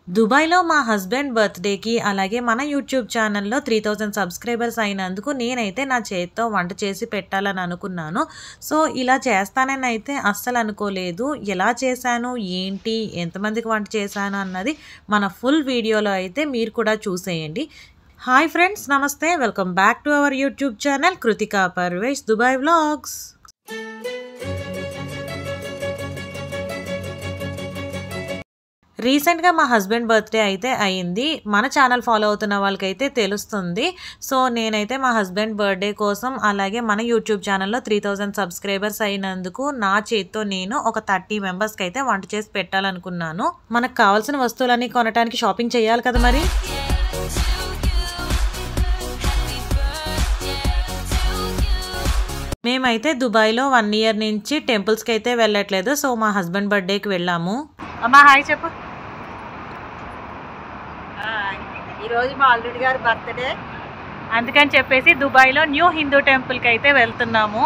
దుబాయ్లో మా హస్బెండ్ బర్త్డేకి అలాగే మన యూట్యూబ్ ఛానల్లో త్రీ థౌజండ్ సబ్స్క్రైబర్స్ అయినందుకు నేనైతే నా చేతితో వంట చేసి పెట్టాలని అనుకున్నాను సో ఇలా చేస్తానని అయితే అస్సలు అనుకోలేదు ఎలా చేశాను ఏంటి ఎంతమందికి వంట చేశాను అన్నది మన ఫుల్ వీడియోలో అయితే మీరు కూడా చూసేయండి హాయ్ ఫ్రెండ్స్ నమస్తే welcome back to our YouTube channel Kritika Parvesh Dubai vlogs రీసెంట్గా మా హస్బెండ్ బర్త్డే అయితే అయింది మన ఛానల్ ఫాలో అవుతున్న వాళ్ళకైతే తెలుస్తుంది సో నేనైతే మా హస్బెండ్ బర్త్డే కోసం అలాగే మన యూట్యూబ్ ఛానల్లో త్రీ థౌజండ్ సబ్స్క్రైబర్స్ అయినందుకు నా చేత్తో నేను ఒక థర్టీ మెంబర్స్కి అయితే వంట చేసి పెట్టాలనుకున్నాను మనకు కావాల్సిన వస్తువులన్నీ కొనడానికి షాపింగ్ చేయాలి కదా మరి మేమైతే దుబాయ్లో వన్ ఇయర్ నుంచి టెంపుల్స్కి అయితే వెళ్ళట్లేదు సో మా హస్బెండ్ బర్త్డేకి వెళ్ళాము అమ్మా హాయ్ చెప్పు ఈరోజు మా అల్లుడి గారి బర్త్డే అందుకని చెప్పేసి దుబాయ్లో న్యూ హిందూ టెంపుల్కి అయితే వెళ్తున్నాము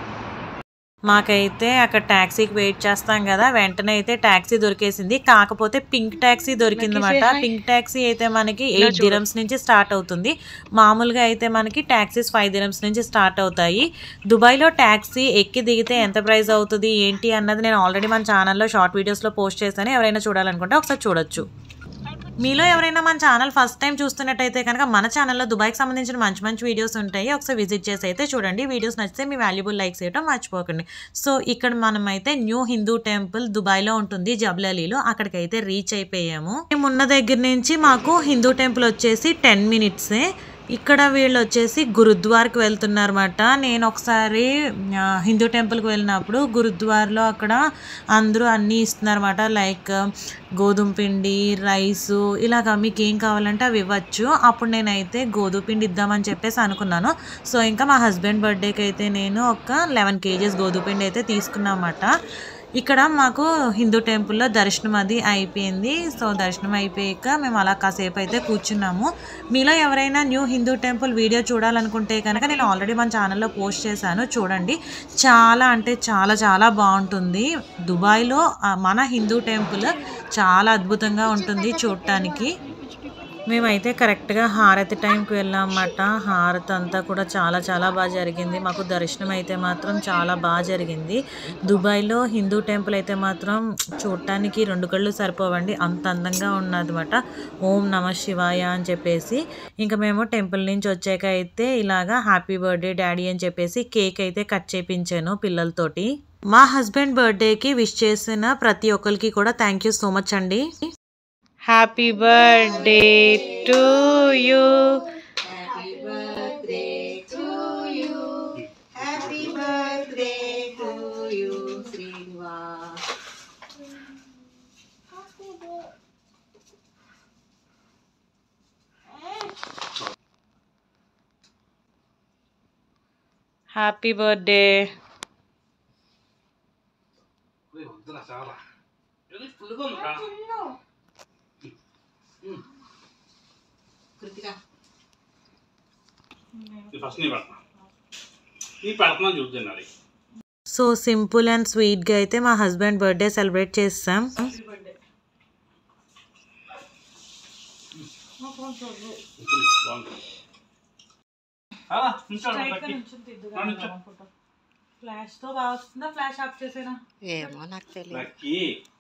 మాకైతే అక్కడ ట్యాక్సీకి వెయిట్ చేస్తాం కదా వెంటనే అయితే ట్యాక్సీ దొరికేసింది కాకపోతే పింక్ ట్యాక్సీ దొరికింది అనమాట పింక్ ట్యాక్సీ అయితే మనకి ఎయిట్ దిరమ్స్ నుంచి స్టార్ట్ అవుతుంది మామూలుగా అయితే మనకి ట్యాక్సీస్ ఫైవ్ దిరమ్స్ నుంచి స్టార్ట్ అవుతాయి దుబాయ్లో ట్యాక్సీ ఎక్కి దిగితే ఎంత ప్రైస్ అవుతుంది ఏంటి అన్నది నేను ఆల్రెడీ మన ఛానల్లో షార్ట్ వీడియోస్లో పోస్ట్ చేశాను ఎవరైనా చూడాలనుకుంటే ఒకసారి చూడొచ్చు మీలో ఎవరైనా మన ఛానల్ ఫస్ట్ టైం చూస్తున్నట్టయితే కనుక మన ఛానల్లో దుబాయ్కి సంబంధించిన మంచి మంచి వీడియోస్ ఉంటాయి ఒకసారి విజిట్ చేసి అయితే చూడండి వీడియోస్ నచ్చితే మీ వాల్యుబుల్ లైక్స్ చేయడం మర్చిపోకండి సో ఇక్కడ మనం అయితే న్యూ హిందూ టెంపుల్ దుబాయ్లో ఉంటుంది జబ్లలీలో అక్కడికైతే రీచ్ అయిపోయాము మేము ఉన్న దగ్గర నుంచి మాకు హిందూ టెంపుల్ వచ్చేసి టెన్ మినిట్సే ఇక్కడ వీళ్ళు వచ్చేసి గురుద్వార్కి వెళ్తున్నారన్నమాట నేను ఒకసారి ఆ, హిందూ టెంపుల్కి వెళ్ళినప్పుడు గురుద్వార్లో అక్కడ అందరూ అన్నీ ఇస్తున్నారన్నమాట లైక్ గోధుమ పిండి రైసు ఇలాగ మీకు ఏం కావాలంటే అవి ఇవ్వచ్చు అప్పుడు నేనైతే గోధుమ పిండి ఇద్దామని చెప్పేసి అనుకున్నాను సో ఇంకా మా హస్బెండ్ బర్త్డేకి అయితే నేను ఒక లెవెన్ కేజీస్ గోధుమ పిండి అయితే తీసుకున్నామన్నమాట ఇక్కడ మాకు హిందూ టెంపుల్లో దర్శనం అది అయిపోయింది సో దర్శనం అయిపోయాక మేము అలా కాసేపు అయితే కూర్చున్నాము మీలో ఎవరైనా న్యూ హిందూ టెంపుల్ వీడియో చూడాలనుకుంటే కనుక నేను ఆల్రెడీ మన ఛానల్లో పోస్ట్ చేశాను చూడండి చాలా అంటే చాలా చాలా బాగుంటుంది దుబాయ్లో ఆ, మన హిందూ టెంపుల్ చాలా అద్భుతంగా ఉంటుంది చూడటానికి మేమైతే కరెక్ట్గా హారతి టైంకి వెళ్ళామన్నమాట హారతి అంతా కూడా చాలా చాలా బాగా జరిగింది మాకు దర్శనం అయితే మాత్రం చాలా బాగా జరిగింది దుబాయ్లో హిందూ టెంపుల్ అయితే మాత్రం చూడటానికి రెండు కళ్ళు సరిపోవండి అంత అందంగా ఉన్నదన్నమాట ఓం నమ శివాయ అని చెప్పేసి ఇంకా మేము టెంపుల్ నుంచి వచ్చాక అయితే ఇలాగా హ్యాపీ బర్త్డే డాడీ అని చెప్పేసి కేక్ అయితే కట్ చేపించాను పిల్లలతోటి మా హస్బెండ్ బర్త్డేకి విష్ చేసిన ప్రతి ఒక్కరికి కూడా థ్యాంక్ యూ సో మచ్ అండి happy birthday to you happy birthday to you happy birthday to you Srinivas happy birthday వద్దురా చాలా ఇది ఫుల్గా ఉంది రా. కృతిక ఇది ఫస్ట్ నీ పెడతా నీ పెడుతున్నా చూద్దాం అది సో సింపుల్ అండ్ స్వీట్గా అయితే మా హస్బెండ్ బర్త్డే సెలబ్రేట్ చేస్తాం బాగుంది చాలా నించోడు పక్కకి. ఆ, నించో. ఫ్లాష్తో బాగా వస్తుందా ఫ్లాష్ ఆఫ్ చేసేనా ఏమో నాకు తెలియదు లక్కీ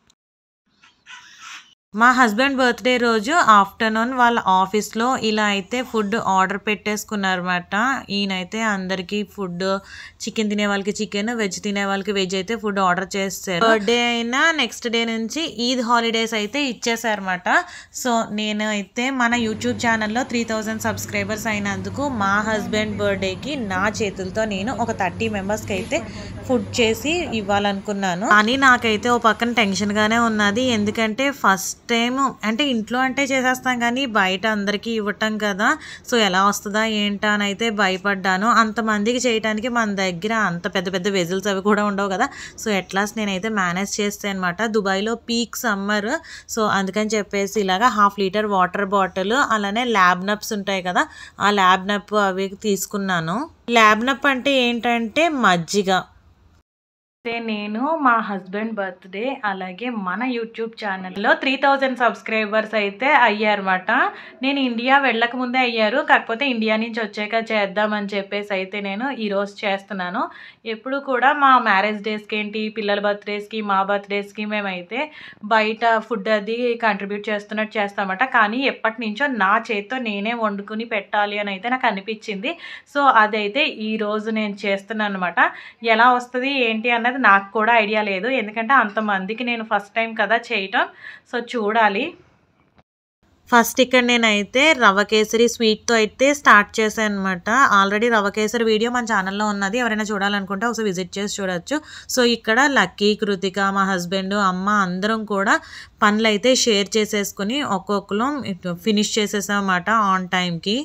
మా హస్బెండ్ బర్త్డే రోజు ఆఫ్టర్నూన్ వాళ్ళ ఆఫీస్లో ఇలా అయితే ఫుడ్ ఆర్డర్ పెట్టేసుకున్నారన్నమాట ఈయనైతే అందరికీ ఫుడ్ చికెన్ తినే వాళ్ళకి చికెన్ వెజ్ తినే వాళ్ళకి వెజ్ అయితే ఫుడ్ ఆర్డర్ చేస్తారు బర్త్డే అయినా నెక్స్ట్ డే నుంచి ఈద్ హాలిడేస్ అయితే ఇచ్చేసారన్నమాట సో నేను అయితే మన యూట్యూబ్ ఛానల్లో త్రీ థౌజండ్ సబ్స్క్రైబర్స్ అయినందుకు మా హస్బెండ్ బర్త్డేకి నా చేతులతో నేను ఒక థర్టీ మెంబర్స్కి అయితే ఫుడ్ చేసి ఇవ్వాలనుకున్నాను కానీ నాకైతే ఓ పక్కన టెన్షన్గానే ఉన్నది ఎందుకంటే ఫస్ట్ టైం అంటే ఇంట్లో అంటే చేసేస్తాం కానీ బయట అందరికీ ఇవ్వటం కదా సో ఎలా వస్తుందా ఏంటా అని అయితే భయపడ్డాను అంతమందికి చేయడానికి మన దగ్గర అంత పెద్ద పెద్ద వెజిల్స్ అవి కూడా ఉండవు కదా సో ఎట్లాస్ నేనైతే మేనేజ్ చేస్తే అనమాట దుబాయ్లో పీక్ సమ్మర్ సో అందుకని చెప్పేసి ఇలాగా హాఫ్ లీటర్ వాటర్ బాటిల్ అలానే ల్యాబ్ నప్స్ ఉంటాయి కదా ఆ ల్యాబ్ నప్ అవి తీసుకున్నాను ల్యాబ్ నప్ అంటే ఏంటంటే మజ్జిగ అయితే నేను మా హస్బెండ్ బర్త్డే అలాగే మన యూట్యూబ్ ఛానల్లో త్రీ థౌజండ్ సబ్స్క్రైబర్స్ అయితే అయ్యారన్నమాట నేను ఇండియా వెళ్ళక ముందే అయ్యారు కాకపోతే ఇండియా నుంచి వచ్చాక చేద్దామని చెప్పేసి అయితే నేను ఈరోజు చేస్తున్నాను ఎప్పుడు కూడా మా మ్యారేజ్ డేస్కి ఏంటి పిల్లల బర్త్డేస్కి మా బర్త్డేస్కి మేమైతే బయట ఫుడ్ అది కంట్రిబ్యూట్ చేస్తున్నట్టు చేస్తామట కానీ ఎప్పటి నుంచో నా చేత్తో నేనే వండుకుని పెట్టాలి అని అయితే నాకు అనిపించింది సో అదైతే ఈ రోజు నేను చేస్తున్నాను అనమాట ఎలా వస్తుంది ఏంటి అన్నది నాకు కూడా ఐడియా లేదు ఎందుకంటే అంతమందికి నేను ఫస్ట్ టైం కదా చేయటం సో చూడాలి ఫస్ట్ ఇక్కడ నేనైతే రవ్వ కేసరి స్వీట్తో అయితే స్టార్ట్ చేశాను అనమాట ఆల్రెడీ రవ్వ కేసరి వీడియో మన ఛానల్లో ఉన్నది ఎవరైనా చూడాలనుకుంటే ఒకసారి విజిట్ చేసి చూడొచ్చు సో ఇక్కడ లక్కీ కృతిక మా హస్బెండ్ అమ్మ అందరం కూడా పనులు అయితే షేర్ చేసేసుకుని ఒక్కొక్కరం ఫినిష్ చేసేసాం అన్నమాట ఆన్ టైంకి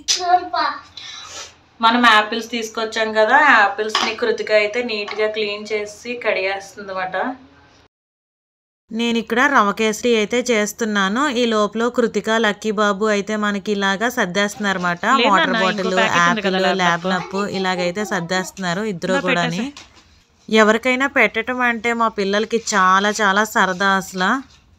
మనం యాపిల్స్ తీసుకొచ్చాం కదా యాపిల్స్ని కృతిక అయితే నీట్గా క్లీన్ చేసి కడిగేస్తుంది అనమాట నేను ఇక్కడ రవ కేసరి అయితే చేస్తున్నాను ఈ లోపల కృతిక లక్కీ బాబు అయితే మనకి ఇలాగా సర్దేస్తున్నారు అనమాట వాటర్ బాటిల్ యాపిల్ ల్యాప్టాప్ ఇలాగైతే సర్దేస్తున్నారు ఇద్దరు కూడా ఎవరికైనా పెట్టడం అంటే మా పిల్లలకి చాలా చాలా సరదా అసలు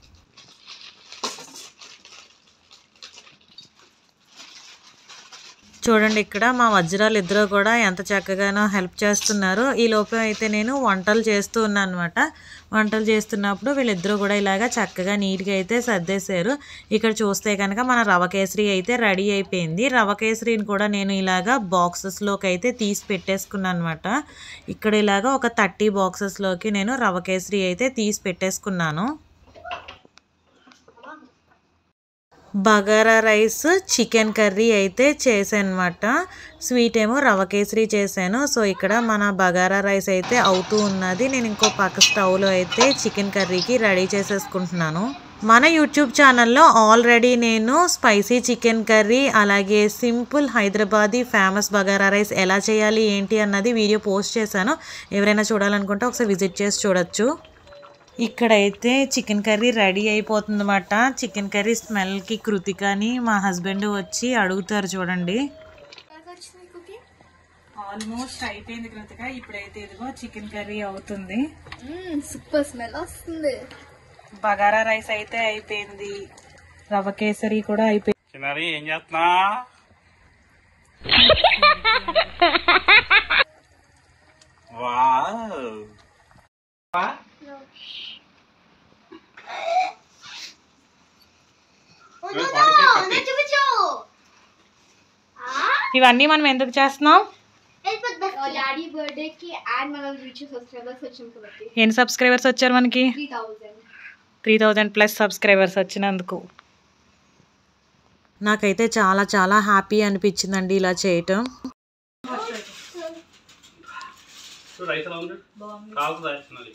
చూడండి ఇక్కడ మా వజ్రాలు ఇద్దరు కూడా ఎంత చక్కగానో హెల్ప్ చేస్తున్నారు ఈ లోపల అయితే నేను వంటలు చేస్తూ ఉన్నాను అనమాట వంటలు చేస్తున్నప్పుడు వీళ్ళిద్దరూ కూడా ఇలాగా చక్కగా నీట్గా అయితే సర్దేశారు ఇక్కడ చూస్తే కనుక మన రవ కేసరి అయితే రెడీ అయిపోయింది రవ కేసరిని కూడా నేను ఇలాగా బాక్సెస్లోకి అయితే తీసి పెట్టేసుకున్నాను అనమాట ఇక్కడ ఇలాగా ఒక థర్టీ బాక్సెస్లోకి నేను రవ కేసరి అయితే తీసి పెట్టేసుకున్నాను బగారా రైస్ చికెన్ కర్రీ అయితే చేశాను అనమాట స్వీట్ ఏమో రవ కేసరి చేశాను సో ఇక్కడ మన బగారా రైస్ అయితే అవుతూ ఉన్నది నేను ఇంకో పక్క స్టవ్లో అయితే చికెన్ కర్రీకి రెడీ చేసేసుకుంటున్నాను మన యూట్యూబ్ ఛానల్లో ఆల్రెడీ నేను స్పైసీ చికెన్ కర్రీ అలాగే simple Hyderabadi famous bagara rice ఎలా చేయాలి ఏంటి అన్నది వీడియో పోస్ట్ చేశాను ఎవరైనా చూడాలనుకుంటే ఒకసారి విజిట్ చేసి చూడొచ్చు ఇక్కడైతే చికెన్ కర్రీ రెడీ అయిపోతుంది అనమాట చికెన్ కర్రీ స్మెల్కి కృతికని మా హస్బెండ్ వచ్చి అడుగుతారు చూడండి ఆల్మోస్ట్ అయిపోయింది కృతిక ఇప్పుడైతే ఇదిగో చికెన్ కర్రీ అవుతుంది సూపర్ స్మెల్ వస్తుంది బగారా రైస్ అయితే అయిపోయింది రవ్వ కేసరి కూడా అయిపోయింది చిన్నారి ఏం చేస్తున్నా వావ్. చూపించు ఇవన్నీ మనం ఎందుకు చేస్తున్నాం డాడీ బర్త్డే కి అండ్ మనం రీచ్ సబ్స్క్రైబర్స్ వచ్చాం కాబట్టి ఎన్ని సబ్స్క్రైబర్స్ వచ్చారు మనకి three thousand three thousand plus subscribers వచ్చినందుకు నాకైతే చాలా చాలా హ్యాపీ అనిపించిందండి ఇలా చేయటం చూడు రైస్ ఎలా ఉంది కాలుతుందా చిన్నది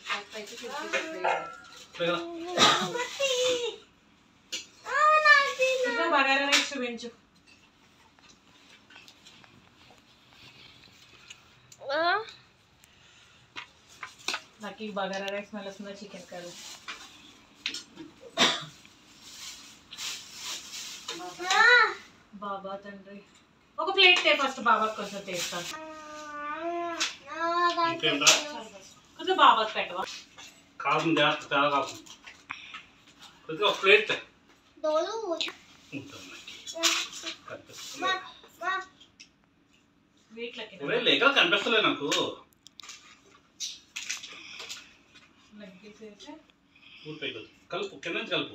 ఇక్కడ. చూపించు నాకు ఈ బగారా రైస్ స్మెల్ వస్తుందా చికెన్ కర్రీ బాబా తండ్రి ఒక ప్లేట్ తే ఫస్ట్ బాబాకి కొంచెం చేస్తాను ఇంకేంట్రా కొంచెం బాబాకి పెట్టవా కాలుతుంది జాగ్రత్త చాలా కాలుతుంది కొద్దిగా ఒక ప్లేట్ తే. ఉంటుంది. కనిపిస్తుంది. వీటిలోకి ఒరే లేక కనిపిస్తలే నాకు పూర్తి కలుపు కింద నుంచి కలుపు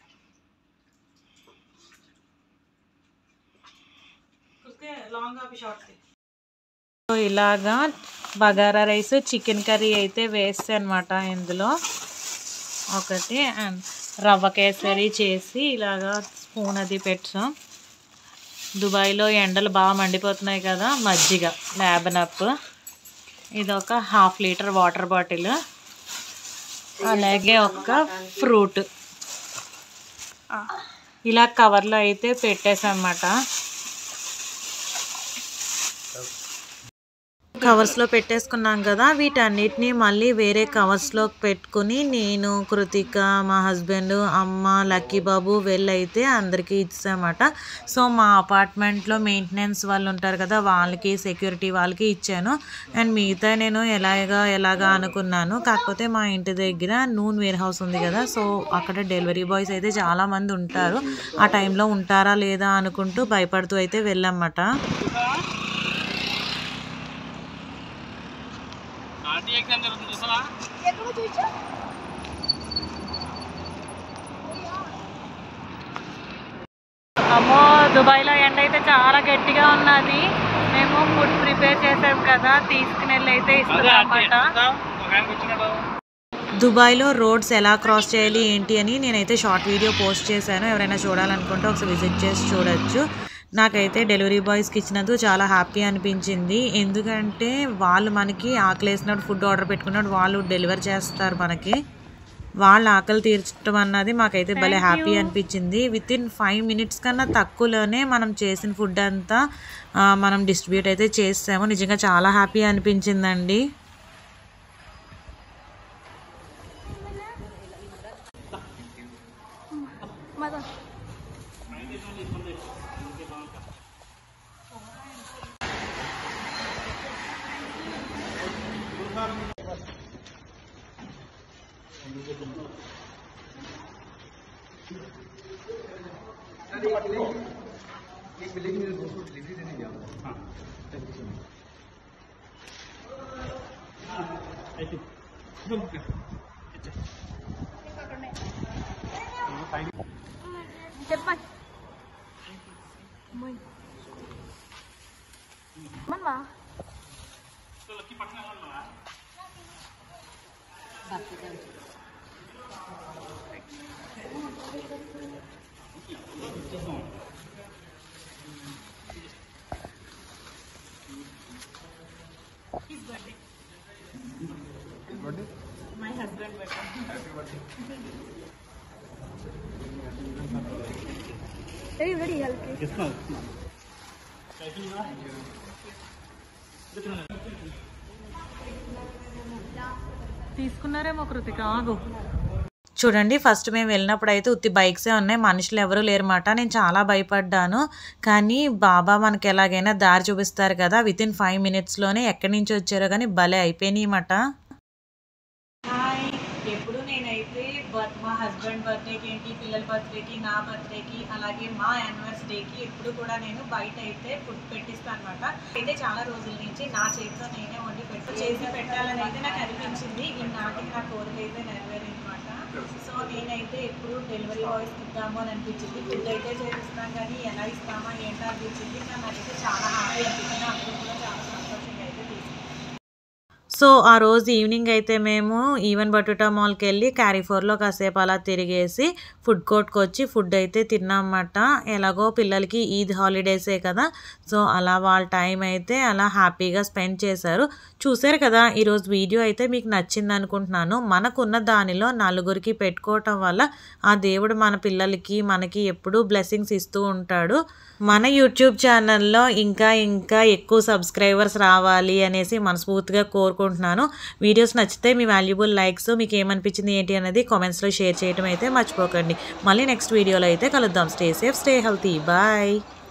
సో ఇలాగా బగారా రైస్ చికెన్ కర్రీ అయితే వేస్తే అనమాట ఇందులో ఒకటి అండ్ రవ్వ కేసరి చేసి ఇలాగా స్పూన్ అది పెట్టాం దుబాయ్లో ఎండలు బాగా మండిపోతున్నాయి కదా మజ్జిగ ల్యాబన్ అప్ ఇది ఒక హాఫ్ లీటర్ వాటర్ బాటిల్ అలాగే ఒక ఫ్రూట్ ఇలా కవర్లో అయితే పెట్టేసాం అన్నమాట కవర్స్లో పెట్టేసుకున్నాం కదా వీటన్నిటిని మళ్ళీ వేరే కవర్స్లో పెట్టుకుని నేను కృతిక మా హస్బెండ్ అమ్మ లక్కీ బాబు వెళ్ళైతే అందరికీ ఇచ్చామట సో మా అపార్ట్మెంట్లో మెయింటెనెన్స్ వాళ్ళు ఉంటారు కదా వాళ్ళకి సెక్యూరిటీ వాళ్ళకి ఇచ్చాను అండ్ మిగతా నేను ఎలాగా ఎలాగా అనుకున్నాను కాకపోతే మా ఇంటి దగ్గర నూన్ వేర్ హౌస్ ఉంది కదా సో అక్కడ డెలివరీ బాయ్స్ అయితే చాలా మంది ఉంటారు ఆ టైంలో ఉంటారా లేదా అనుకుంటూ భయపడుతూ అయితే వెళ్ళామట ఆర్టీ ఎగ్జామ్ జరుగుతుంది చూసావా అమ్మో దుబాయ్లో ఎండ అయితే చాలా గట్టిగా ఉన్నది మేము ఫుడ్ ప్రిపేర్ చేసాం కదా తీసుకుని వెళ్ళి అయితే అదే ఆర్టీ ఇస్తున్నామన్నమాట ఒక ఆయన కూర్చున్నాడు దుబాయ్లో రోడ్స్ ఎలా క్రాస్ చేయాలి ఏంటి అని నేనైతే షార్ట్ వీడియో పోస్ట్ చేశాను ఎవరైనా చూడాలనుకుంటే ఒకసారి విజిట్ చేసి చూడొచ్చు నాకైతే డెలివరీ బాయ్స్కి ఇచ్చినందుకు చాలా హ్యాపీ అనిపించింది ఎందుకంటే వాళ్ళు మనకి ఆకలేసినప్పుడు ఫుడ్ ఆర్డర్ పెట్టుకున్నప్పుడు వాళ్ళు డెలివర్ చేస్తారు మనకి వాళ్ళ ఆకలి తీర్చడం అన్నది మాకైతే భలే హ్యాపీ అనిపించింది విత్ ఇన్ ఫైవ్ మినిట్స్ కన్నా తక్కువలోనే మనం చేసిన ఫుడ్ అంతా ఆ, మనం డిస్ట్రిబ్యూట్ అయితే చేసాము నిజంగా చాలా హ్యాపీ అనిపించిందండి తీసుకున్నారేమో కృతిక ఆగు చూడండి ఫస్ట్ మేము వెళ్ళినప్పుడు అయితే ఉత్తి బైక్సే ఉన్నాయి మనుషులు ఎవరు లేరన్నమాట నేను చాలా భయపడ్డాను కానీ బాబా మనకి ఎలాగైనా దారి చూపిస్తారు కదా విత్ ఇన్ ఫైవ్ మినిట్స్లోనే ఎక్కడి నుంచి వచ్చారో కానీ భలే అయిపోయినాయన్నమాట హాయ్ ఎప్పుడు నేనైతే బర్త్ మా హస్బెండ్ బర్త్డేకి ఏంటి పిల్లల బర్త్డేకి నా బర్త్డేకి అలాగే మా యానివర్సరీకి ఎప్పుడు కూడా నేను బయట అయితే ఫుడ్ పెట్టిస్తాను అనమాట అయితే చాలా రోజుల నుంచి నా చేతితో నేనే వండి పెట్టు చేసి పెట్టాలని అయితే నాకు అనిపించింది ఈనాటికి నా కోరిక అయితే నెరవేరింది అనమాట సో నేనైతే ఎప్పుడు డెలివరీ బాయ్స్కి ఇద్దాము అని అనిపించింది ఫుడ్ అయితే చేపిస్తాం కానీ ఎలా ఇస్తామా ఏంటో అనిపించింది కానీ నాకైతే చాలా హ్యాపీ అనిపించింది అందరూ కూడా చాలా సంతోషంగా అయితే తీసుకున్నారు సో ఆ రోజు ఈవినింగ్ అయితే మేము ఈవెన్ బటుటా మాల్కి వెళ్ళి క్యారీఫోర్లో కాసేపు అలా తిరిగేసి ఫుడ్ కోర్ట్కి వచ్చి ఫుడ్ అయితే తిన్నామన్నమాట ఎలాగో పిల్లలకి ఈద్ హాలిడేసే కదా సో అలా వాళ్ళ టైం అయితే అలా హ్యాపీగా స్పెండ్ చేశారు చూసారు కదా ఈరోజు వీడియో అయితే మీకు నచ్చింది అనుకుంటున్నాను మనకున్న దానిలో నలుగురికి పెట్టుకోవటం వల్ల ఆ దేవుడు మన పిల్లలకి మనకి ఎప్పుడూ బ్లెస్సింగ్స్ ఇస్తూ ఉంటాడు మన యూట్యూబ్ ఛానల్లో ఇంకా ఇంకా ఎక్కువ సబ్స్క్రైబర్స్ రావాలి అనేసి మనస్ఫూర్తిగా కోరుకుంటున్నాను వీడియోస్ నచ్చితే మీ వాల్యుబుల్ లైక్స్ మీకు ఏమనిపించింది ఏంటి అనేది కామెంట్స్లో షేర్ చేయడం అయితే మర్చిపోకండి మళ్ళీ నెక్స్ట్ వీడియోలో అయితే కలుద్దాం stay safe stay healthy bye